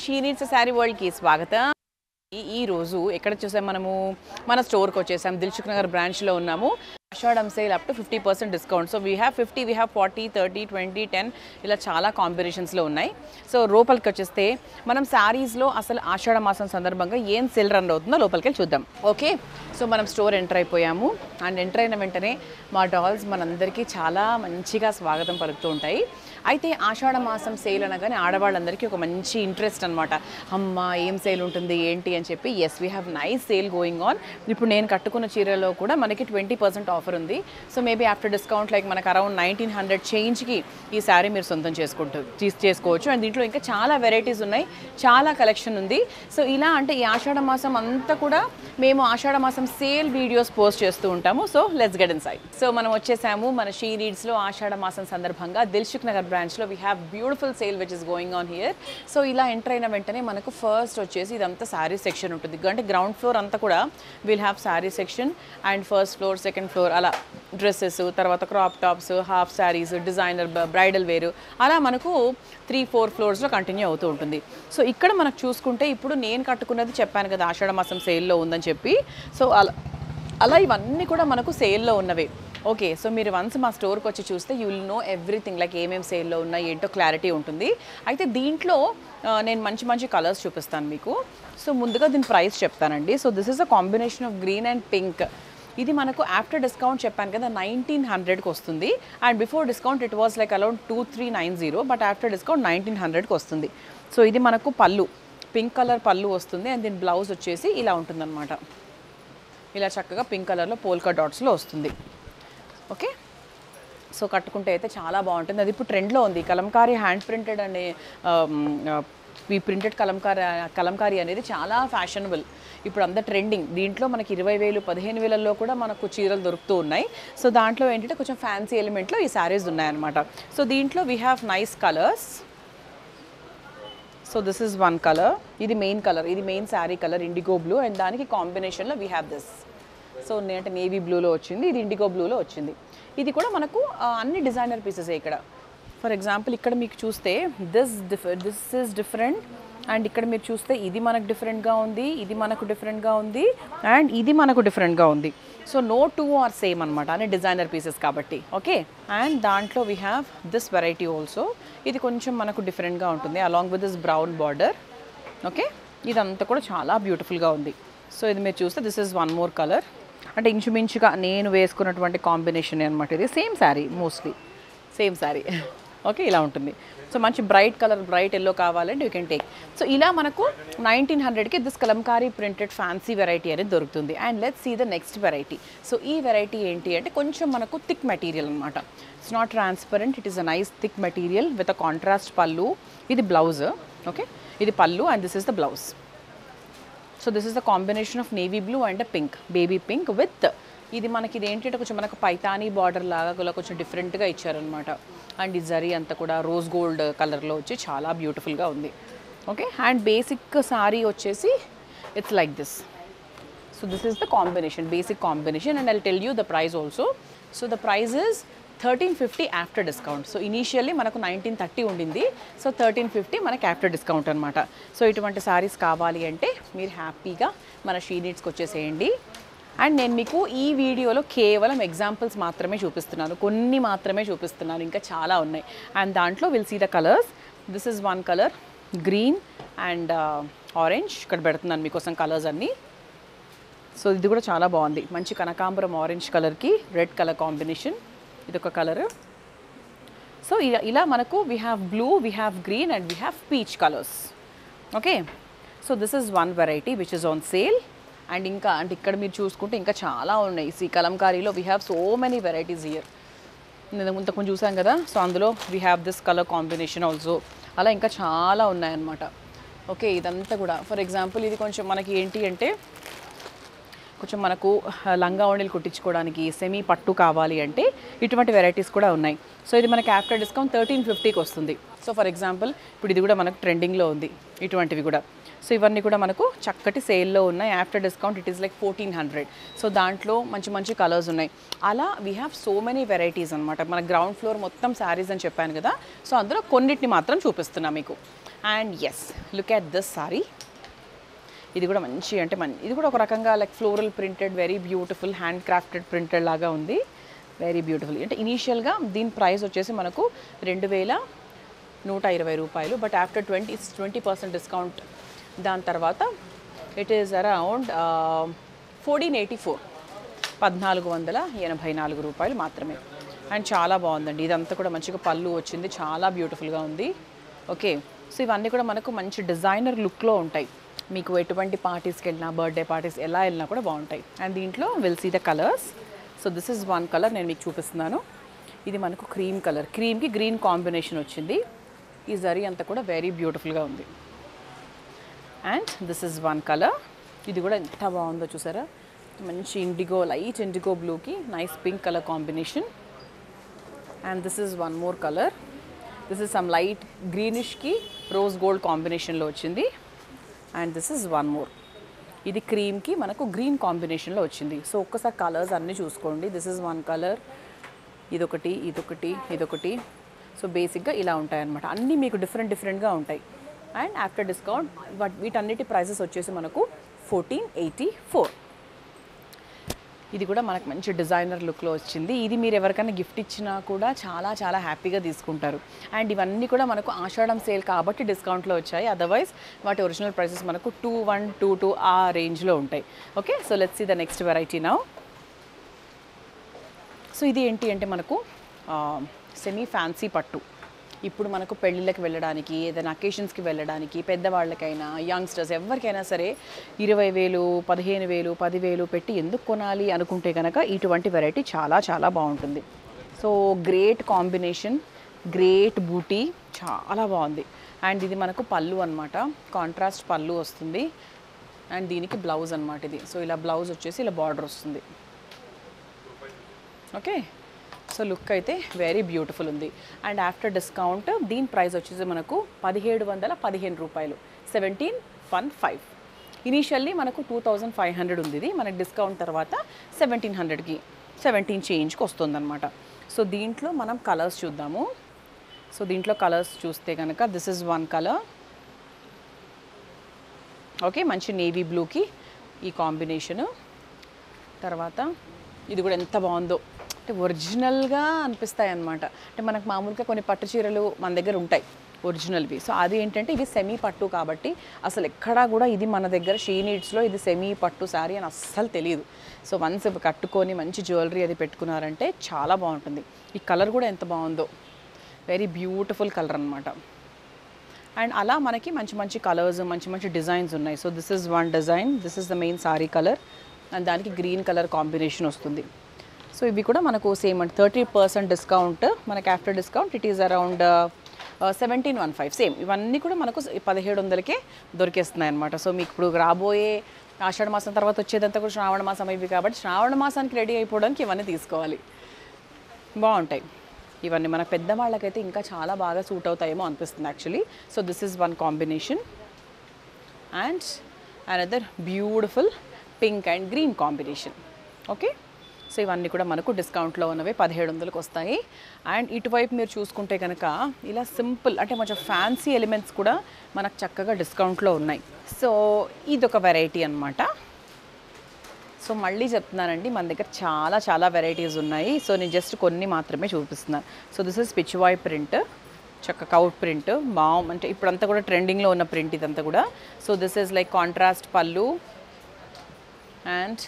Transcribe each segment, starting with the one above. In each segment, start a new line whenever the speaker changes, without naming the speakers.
she needs sari వరల్డ్కి స్వాగతం ఈ- ఈ రోజు ఎక్కడ చూసాం మనము మన స్టోర్కి వచ్చేసాం దిల్సుఖ్ నగర్ బ్రాంచ్లో ఉన్నాము Ashadham sale up to fifty percent discount so we have fifty we have forty thirty twenty ten ఇలా చాలా కాంబినేషన్స్లో ఉన్నాయి సో లోపలికి వచ్చేస్తే మనం శారీస్లో అసలు ఆషాఢ మాసం సందర్భంగా ఏం సేల్ రన్ అవుతుందో లోపలికి వెళ్ళి చూద్దాం ఓకే సో మనం స్టోర్ ఎంటర్ అయిపోయాము అండ్ ఎంటర్ అయిన వెంటనే మా డాల్స్ మనందరికీ చాలా మంచిగా స్వాగతం పలుకుతూ ఉంటాయి అయితే ఆషాఢ మాసం సేల్ అనగానే ఆడవాళ్ళందరికీ ఒక మంచి ఇంట్రెస్ట్ అనమాట అమ్మ ఏం సేల్ ఉంటుంది ఏంటి అని చెప్పి yes we have nice sale going on ఇప్పుడు నేను కట్టుకున్న చీరలో కూడా మనకి ట్వంటీ పర్సెంట్ ఆఫర్ ఉంది so maybe after discount like మనకు అరౌండ్ నైన్టీన్ హండ్రెడ్ చేంజ్కి ఈ శారీ మీరు సొంతం చేసుకుంటూ తీసి చేసుకోవచ్చు అండ్ దీంట్లో ఇంకా చాలా వెరైటీస్ ఉన్నాయి చాలా కలెక్షన్ ఉంది సో ఇలా అంటే ఈ ఆషాఢ మాసం అంతా కూడా మేము ఆషాఢ మాసం సేల్ వీడియోస్ పోస్ట్ చేస్తూ ఉంటాము so let's get inside so మనం వచ్చేసాము మన షీ నీడ్స్లో ఆషాఢ మాసం సందర్భంగా దిల్సుఖ్ నగర్ బ్రాంచ్లో we have beautiful sale which is going on here so ఇలా ఎంటర్ అయిన వెంటనే మనకు ఫస్ట్ వచ్చేసి ఇదంతా శారీ సెక్షన్ ఉంటుంది అంటే గ్రౌండ్ ఫ్లోర్ అంతా కూడా will have saree section and first floor second floor అలా డ్రెస్సెస్ తర్వాత crop tops half sarees designer bridal వేరు అలా మనకు త్రీ ఫోర్ ఫ్లోర్స్లో కంటిన్యూ అవుతూ ఉంటుంది సో ఇక్కడ మనకు చూసుకుంటే ఇప్పుడు నేను కట్టుకున్నది చెప్పాను కదా ఆషాఢ మాసం సేల్లో ఉందని చెప్పి సో అలా అలా ఇవన్నీ కూడా మనకు సేల్లో ఉన్నవే ఓకే సో మీరు వన్స్ మా స్టోర్కి వచ్చి చూస్తే you will know everything like ఏమేమి సేల్లో ఉన్నాయి ఏంటో క్లారిటీ ఉంటుంది అయితే దీంట్లో ఆ, నేను మంచి మంచి కలర్స్ చూపిస్తాను మీకు సో ముందుగా దీని ప్రైస్ చెప్తానండి so this is a combination of green and pink ఇది మనకు ఆఫ్టర్ డిస్కౌంట్ చెప్పాను కదా నైన్టీన్ హండ్రెడ్కి వస్తుంది and before discount it was like around two three nine zero but after discount nineteen హండ్రెడ్కి వస్తుంది సో ఇది మనకు పళ్ళు పింక్ కలర్ పళ్ళు వస్తుంది అండ్ దీని బ్లౌజ్ వచ్చేసి ఇలా ఉంటుందన్నమాట ఇలా చక్కగా పింక్ కలర్లో పోల్కా డాట్స్లో వస్తుంది ఓకే సో కట్టుకుంటే అయితే చాలా బాగుంటుంది అది ఇప్పుడు ట్రెండ్లో ఉంది కలంకారీ హ్యాండ్ ప్రింటెడ్ అనే ఆమ్, ఆ, ఈ ప్రింటెడ్ కలంకారీ కలంకారీ అనేది చాలా ఫ్యాషనబుల్ ఇప్పుడు అంత ట్రెండింగ్ దీంట్లో మనకి ఇరవై వేలు పదిహేను వేలల్లో కూడా మనకు చీరలు దొరుకుతూ ఉన్నాయి సో దాంట్లో ఏంటంటే కొంచెం ఫ్యాన్సీ ఎలిమెంట్లో ఈ శారీస్ ఉన్నాయన్నమాట సో దీంట్లో we have nice colours so this is one colour ఇది మెయిన్ కలర్ ఇది main saree colour indigo blue and దానికి కాంబినేషన్లో వీ హ్యావ్ దిస్ సో నేనంటే నేవీ బ్లూలో వచ్చింది ఇది ఇండిగో బ్లూలో వచ్చింది ఇది కూడా మనకు ఆ, అన్ని డిజైనర్ పీసెస్ ఇక్కడ ఫర్ ఎగ్జాంపుల్ ఇక్కడ మీకు చూస్తే this diff this is different and ఇక్కడ మీరు చూస్తే ఇది మనకు డిఫరెంట్గా ఉంది ఇది మనకు డిఫరెంట్గా ఉంది అండ్ ఇది మనకు డిఫరెంట్గా ఉంది so no two are same అనమాట అన్ని డిజైనర్ పీసెస్ కాబట్టి ఓకే అండ్ దాంట్లో we have this variety also ఇది కొంచెం మనకు డిఫరెంట్గా ఉంటుంది along with this brown border okay ఇదంతా కూడా చాలా బ్యూటిఫుల్గా ఉంది సో ఇది మీరు చూస్తే this is one more colour అంటే ఇంచుమించుగా నేను వేసుకున్నటువంటి కాంబినేషన్ అనమాట ఇది same saree mostly same saree okay ఇలా ఉంటుంది సో మంచి బ్రైట్ కలర్ బ్రైట్ ఎల్లో కావాలంటే యూ కెన్ టేక్ సో ఇలా మనకు నైన్టీన్ హండ్రెడ్కి this Kalamkari printed fancy variety అనేది దొరుకుతుంది and let see the next variety so ఈ వెరైటీ ఏంటి అంటే కొంచెం మనకు థిక్ మెటీరియల్ అనమాట it's not transparent it is a nice thick material with a contrast పళ్ళు ఇది బ్లౌజ్ ఓకే ఇది పళ్ళు and this is the blouse so this is the combination of navy blue and pink baby pink with ఇది మనకి ఇది ఏంటంటే కొంచెం మనకు పైతానీ బార్డర్ లాగా కూడా కొంచెం డిఫరెంట్గా ఇచ్చారనమాట అండ్ ఈ జరీ అంతా కూడా రోజ్ గోల్డ్ కలర్లో వచ్చి చాలా బ్యూటిఫుల్గా ఉంది ఓకే అండ్ బేసిక్ సారీ వచ్చేసి it's like this so this is the combination basic combination and I tell you the price also so the price is thirteen fifty after discount so initially మనకు nineteen thirty ఉండింది so thirteen fifty మనకి after discount అనమాట so ఇటువంటి సారీస్ కావాలి అంటే మీరు హ్యాపీగా మన షీ నీడ్స్కి వచ్చేసేయండి అండ్ నేను మీకు ఈ వీడియోలో కేవలం ఎగ్జాంపుల్స్ మాత్రమే చూపిస్తున్నాను కొన్ని మాత్రమే చూపిస్తున్నాను ఇంకా చాలా ఉన్నాయి అండ్ దాంట్లో will see the colours this is one colour green and orange ఇక్కడ పెడుతున్నాను మీకోసం కలర్స్ అన్నీ సో ఇది కూడా చాలా బాగుంది మంచి కనకాంబరం ఆరెంజ్ కలర్కి రెడ్ కలర్ కాంబినేషన్ ఇది ఒక కలర్ సో ఇలా ఇలా మనకు we have blue we have green and we have peach colours okay so this is one variety which is on sale and ఇంకా అంటే ఇక్కడ మీరు చూసుకుంటే ఇంకా చాలా ఉన్నాయి సి కలంకారీలో we have so many varieties ఇయర్ నేను ఇంతకుముందు చూసాం కదా సో అందులో we have this colour combination also అలా ఇంకా చాలా ఉన్నాయన్నమాట ఓకే ఇదంతా కూడా ఫర్ ఎగ్జాంపుల్ ఇది కొంచెం మనకి ఏంటి అంటే కొంచెం మనకు ఆ, లంగా ఓణీలు కుట్టించుకోవడానికి సెమీ పట్టు కావాలి అంటే ఇటువంటి వెరైటీస్ కూడా ఉన్నాయి సో ఇది మనకి ఆఫ్టర్ డిస్కౌంట్ థర్టీన్ ఫిఫ్టీకి వస్తుంది సో ఫర్ ఎగ్జాంపుల్ ఇప్పుడు ఇది కూడా మనకు ట్రెండింగ్లో ఉంది ఇటువంటివి కూడా సో ఇవన్నీ కూడా మనకు చక్కటి సేల్లో ఉన్నాయి after discount it is like fourteen hundred so దాంట్లో మంచి మంచి కలర్స్ ఉన్నాయి అలా we have so many varieties అనమాట మన గ్రౌండ్ ఫ్లోర్ మొత్తం శారీస్ అని చెప్పాను కదా సో అందులో కొన్నిటిని మాత్రం చూపిస్తున్నా మీకు and yes look at this saree ఇది కూడా మంచి అంటే మన్ ఇది కూడా ఒక రకంగా like floral printed very beautiful handcrafted printed లాగా ఉంది వెరీ బ్యూటిఫుల్ అంటే ఇనీషియల్గా దీని ప్రైస్ వచ్చేసి మనకు రెండు వేల నూట ఇరవై రూపాయలు but after twenty twenty percent discount దాని తర్వాత it is around fourteen eighty four పద్నాలుగు వందల ఎనభై నాలుగు రూపాయలు మాత్రమే అండ్ చాలా బాగుందండి ఇదంతా కూడా మంచిగా పళ్ళు వచ్చింది చాలా బ్యూటిఫుల్గా ఉంది ఓకే సో ఇవన్నీ కూడా మనకు మంచి డిజైనర్ లుక్లో ఉంటాయి మీకు ఎటువంటి పార్టీస్కి వెళ్ళినా బర్త్డే పార్టీస్ ఎలా వెళ్ళినా కూడా బాగుంటాయి అండ్ దీంట్లో will see the colours so this is one colour నేను మీకు చూపిస్తున్నాను ఇది మనకు క్రీమ్ కలర్ క్రీమ్కి గ్రీన్ కాంబినేషన్ వచ్చింది ఈ జరీ అంతా కూడా వెరీ బ్యూటిఫుల్గా ఉంది and this is one colour ఇది కూడా ఎంత బాగుందో చూసారా మంచి ఇండిగో లైట్ ఇండిగో బ్లూకి nice pink colour combination and this is one more colour this is some light గ్రీనిష్కి రోజ్ గోల్డ్ కాంబినేషన్లో వచ్చింది and this is one more ఇది క్రీమ్కి మనకు గ్రీన్ కాంబినేషన్లో వచ్చింది సో ఒక్కసారి కలర్స్ అన్నీ చూసుకోండి దిస్ ఇస్ వన్ కలర్ ఇదొకటి ఇదొకటి ఇదొకటి సో బేసిక్గా ఇలా ఉంటాయి అన్నమాట అన్నీ మీకు డిఫరెంట్ డిఫరెంట్గా ఉంటాయి అండ్ ఆఫ్టర్ డిస్కౌంట్ వాట్ వీటన్నిటి ప్రైసెస్ వచ్చేసి మనకు ఫోర్టీన్ ఎయిటీ ఫోర్ ఇది కూడా మనకు మంచి డిజైనర్ లుక్లో వచ్చింది ఇది మీరు ఎవరికైనా గిఫ్ట్ ఇచ్చినా కూడా చాలా చాలా హ్యాపీగా తీసుకుంటారు అండ్ ఇవన్నీ కూడా మనకు ఆషాఢం సేల్ కాబట్టి డిస్కౌంట్లో వచ్చాయి అదర్వైజ్ వాటి ఒరిజినల్ ప్రైసెస్ మనకు టూ వన్ టూ టూ ఆ రేంజ్లో ఉంటాయి okay so let's see the next variety now so ఇది ఏంటి అంటే మనకు సెమీ ఫ్యాన్సీ పట్టు ఇప్పుడు మనకు పెళ్ళిళ్ళకి వెళ్ళడానికి ఏదైనా అకేషన్స్కి వెళ్ళడానికి పెద్దవాళ్ళకైనా యంగ్స్టర్స్ ఎవరికైనా సరే ఇరవై వేలు పదిహేను వేలు పదివేలు పెట్టి ఎందుకు కొనాలి అనుకుంటే కనుక ఇటువంటి వెరైటీ చాలా చాలా బాగుంటుంది so great combination great beauty చాలా బాగుంది అండ్ ఇది మనకు పళ్ళు అనమాట కాంట్రాస్ట్ పళ్ళు వస్తుంది అండ్ దీనికి బ్లౌజ్ అనమాట ఇది సో ఇలా బ్లౌజ్ వచ్చేసి ఇలా బార్డర్ వస్తుంది ఓకే సో లుక్ అయితే వెరీ బ్యూటిఫుల్ ఉంది అండ్ ఆఫ్టర్ డిస్కౌంట్ దీని ప్రైస్ వచ్చేసి మనకు పదిహేడు వందల పదిహేను రూపాయలు సెవెంటీన్ వన్ ఫైవ్ ఇనీషియల్లీ మనకు టూ థౌజండ్ ఫైవ్ హండ్రెడ్ ఉంది ఇది మనకి డిస్కౌంట్ తర్వాత సెవెంటీన్ హండ్రెడ్కి సెవెంటీన్ చేంజ్కి వస్తుందన్నమాట సో దీంట్లో మనం కలర్స్ చూద్దాము సో దీంట్లో కలర్స్ చూస్తే కనుక this is one colour okay మంచి నేవీ బ్లూకి ఈ కాంబినేషను తర్వాత ఇది కూడా ఎంత బాగుందో అంటే ఒరిజినల్గా అనిపిస్తాయి అన్నమాట అంటే మనకు మామూలుగా కొన్ని పట్టు చీరలు మన దగ్గర ఉంటాయి ఒరిజినల్వి సో అది ఏంటంటే ఇవి సెమీ పట్టు కాబట్టి అసలు ఎక్కడా కూడా ఇది మన దగ్గర షీ నీడ్స్లో ఇది సెమీ పట్టు శారీ అని అస్సలు తెలియదు సో వన్స్ కట్టుకొని మంచి జ్యువెలరీ అది పెట్టుకున్నారంటే చాలా బాగుంటుంది ఈ కలర్ కూడా ఎంత బాగుందో వెరీ బ్యూటిఫుల్ కలర్ అనమాట అండ్ అలా మనకి మంచి మంచి కలర్స్ మంచి మంచి డిజైన్స్ ఉన్నాయి so this is one design this is the main sari colour and దానికి గ్రీన్ కలర్ కాంబినేషన్ వస్తుంది సో ఇవి కూడా మనకు same and thirty percent discount మనకి after discount it is around seventeen one five same ఇవన్నీ కూడా మనకు పదిహేడు వందలకే దొరికేస్తున్నాయి అనమాట సో మీకు ఇప్పుడు రాబోయే ఆషాఢ మాసం తర్వాత వచ్చేదంతా కూడా శ్రావణ మాసం ఇవి కాబట్టి శ్రావణ మాసానికి రెడీ అయిపోవడానికి ఇవన్నీ తీసుకోవాలి బాగుంటాయి ఇవన్నీ మన పెద్దవాళ్ళకైతే ఇంకా చాలా బాగా సూట్ అవుతాయేమో అనిపిస్తుంది actually so this is one combination and another beautiful pink and green combination okay so ఇవన్నీ కూడా మనకు డిస్కౌంట్లో ఉన్నవి పదిహేడు వందలకు వస్తాయి అండ్ ఇటువైపు మీరు చూసుకుంటే కనుక ఇలా సింపుల్ అంటే కొంచెం ఫ్యాన్సీ ఎలిమెంట్స్ కూడా మనకు చక్కగా డిస్కౌంట్లో ఉన్నాయి సో ఇదొక వెరైటీ అన్నమాట సో మళ్ళీ చెప్తున్నానండి మన దగ్గర చాలా చాలా వెరైటీస్ ఉన్నాయి సో నేను జస్ట్ కొన్ని మాత్రమే చూపిస్తున్నాను so this is pichwai print చక్క కౌట్ ప్రింట్ బాగు అంటే ఇప్పుడంతా కూడా ట్రెండింగ్లో ఉన్న ప్రింట్ ఇదంతా కూడా so this is like contrast pallu and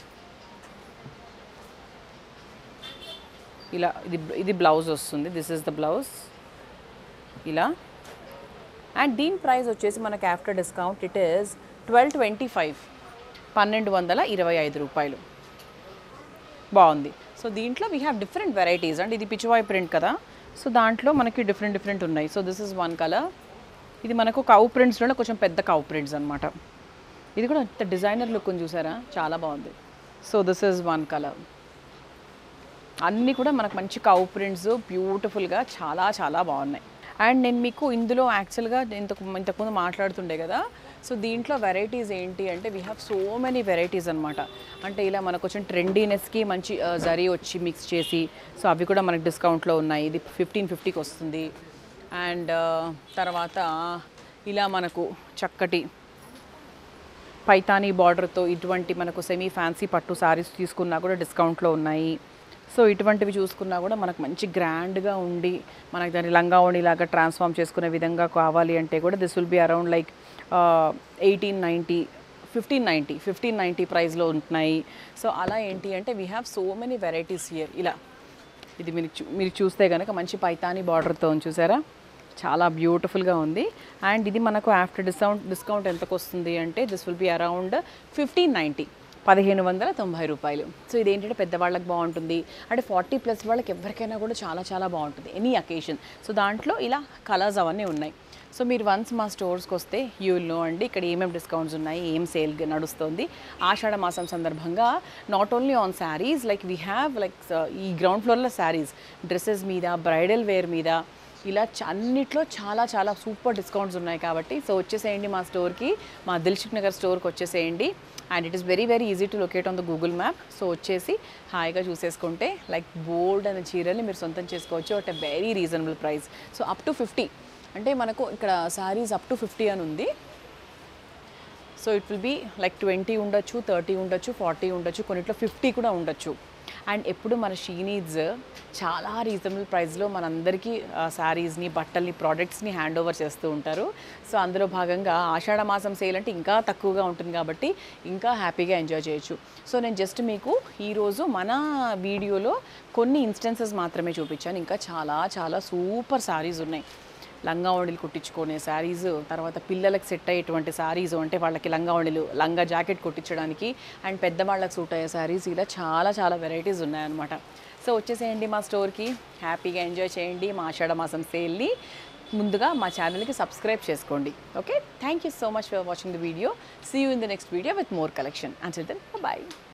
ఇలా ఇది ఇది బ్లౌజ్ వస్తుంది దిస్ ఇస్ ద బ్లౌజ్ ఇలా అండ్ దీని ప్రైస్ వచ్చేసి మనకి after discount it is twelve twenty five పన్నెండు వందల ఇరవై ఐదు రూపాయలు బాగుంది సో దీంట్లో we have different varieties and ఇది పిచ్చివాయ్ ప్రింట్ కదా సో దాంట్లో మనకి డిఫరెంట్ డిఫరెంట్ ఉన్నాయి so this is one colour ఇది మనకు కౌ ప్రింట్స్లోనే కొంచెం పెద్ద కౌ ప్రింట్స్ అనమాట ఇది కూడా ఇంత డిజైనర్ లుక్ చూసారా చాలా బాగుంది so this is one colour అన్నీ కూడా మనకు మంచి కౌ ప్రింట్స్ బ్యూటిఫుల్గా చాలా చాలా బాగున్నాయి అండ్ నేను మీకు ఇందులో యాక్చువల్గా ఇంతకు ఇంతకుముందు మాట్లాడుతుండే కదా సో దీంట్లో వెరైటీస్ ఏంటి అంటే we have so many varieties అనమాట అంటే ఇలా మనకు కొంచెం ట్రెండీనెస్కి మంచి ఆ, జరీ వచ్చి మిక్స్ చేసి సో అవి కూడా మనకు డిస్కౌంట్లో ఉన్నాయి ఇది ఫిఫ్టీన్ ఫిఫ్టీకి వస్తుంది అండ్ తర్వాత ఇలా మనకు చక్కటి పైతానీ బార్డర్తో ఇటువంటి మనకు సెమీ ఫ్యాన్సీ పట్టు శారీస్ తీసుకున్నా కూడా డిస్కౌంట్లో ఉన్నాయి సో ఇటువంటివి చూసుకున్నా కూడా మనకు మంచి గ్రాండ్గా ఉండి మనకు దాన్ని లంగా లాగా ట్రాన్స్ఫార్మ్ చేసుకునే విధంగా కావాలి అంటే కూడా this will be around like eighteen ninety fifteen ninety fifteen ninety ప్రైస్లో ఉంటున్నాయి సో అలా ఏంటి అంటే we have so many varieties here ఇలా ఇది మీరు చూ మీరు చూస్తే కనుక మంచి పైతానీ బార్డర్తో ఉంది చూసారా చాలా బ్యూటిఫుల్గా ఉంది అండ్ ఇది మనకు ఆఫ్టర్ డిస్కౌంట్ డిస్కౌంట్ ఎంతకు వస్తుంది అంటే this will be around fifteen ninety పదిహేను వందల తొంభై రూపాయలు సో ఇదేంటంటే పెద్దవాళ్ళకి బాగుంటుంది అంటే ఫార్టీ ప్లస్ వాళ్ళకి ఎవరికైనా కూడా చాలా చాలా బాగుంటుంది ఎనీ అకేషన్ సో దాంట్లో ఇలా కలర్స్ అవన్నీ ఉన్నాయి సో మీరు వన్స్ మా స్టోర్స్కి వస్తే యూ విల్ నో అండి ఇక్కడ ఏమేమి డిస్కౌంట్స్ ఉన్నాయి ఏం సేల్ నడుస్తుంది ఆషాఢ మాసం సందర్భంగా not only on sarees like we have like ఈ గ్రౌండ్ ఫ్లోర్లో శారీస్ డ్రెస్సెస్ మీద బ్రైడల్ వేర్ మీద ఇలా చ- అన్నిట్లో చాలా చాలా సూపర్ డిస్కౌంట్స్ ఉన్నాయి కాబట్టి సో వచ్చేసేయండి మా స్టోర్కి మా దిల్షుక్ నగర్ స్టోర్కి వచ్చేసేయండి and it is very very easy to locate on the Google map so వచ్చేసి హాయిగా చూసేసుకుంటే లైక్ బోల్డ్ అనే చీరల్ని మీరు సొంతం చేసుకోవచ్చు at a very reasonable price so up to fifty అంటే మనకు ఇక్కడ శారీస్ అప్ టు ఫిఫ్టీ అని ఉంది so it will be like twenty ఉండొచ్చు థర్టీ ఉండొచ్చు ఫార్టీ ఉండొచ్చు కొన్నిట్లో ఫిఫ్టీ కూడా ఉండొచ్చు అండ్ ఎప్పుడు మన షీనీడ్స్ చాలా రీజనబుల్ ప్రైస్లో మనందరికీ శారీస్ని బట్టల్ని ప్రోడక్ట్స్ని హ్యాండ్ ఓవర్ చేస్తూ ఉంటారు సో అందులో భాగంగా ఆషాఢ మాసం సేల్ అంటే ఇంకా తక్కువగా ఉంటుంది కాబట్టి ఇంకా హ్యాపీగా ఎంజాయ్ చేయొచ్చు సో నేను జస్ట్ మీకు ఈరోజు మన వీడియోలో కొన్ని ఇన్స్టెన్సెస్ మాత్రమే చూపించాను ఇంకా చాలా చాలా సూపర్ శారీస్ ఉన్నాయి లంగా ఓణీలు కుట్టించుకునే శారీస్ తర్వాత పిల్లలకు సెట్ అయ్యేటువంటి శారీస్ అంటే వాళ్ళకి లంగా ఓణీలు లంగా జాకెట్ కుట్టించడానికి అండ్ పెద్దవాళ్ళకి సూట్ అయ్యే శారీస్ ఇలా చాలా చాలా వెరైటీస్ ఉన్నాయన్నమాట సో వచ్చేసేయండి మా స్టోర్కి హ్యాపీగా ఎంజాయ్ చేయండి మా ఆషాఢ మాసం సేల్ని ముందుగా మా ఛానల్కి సబ్స్క్రైబ్ చేసుకోండి okay thank you so much for watching the video see you in the next video with more collection and then bye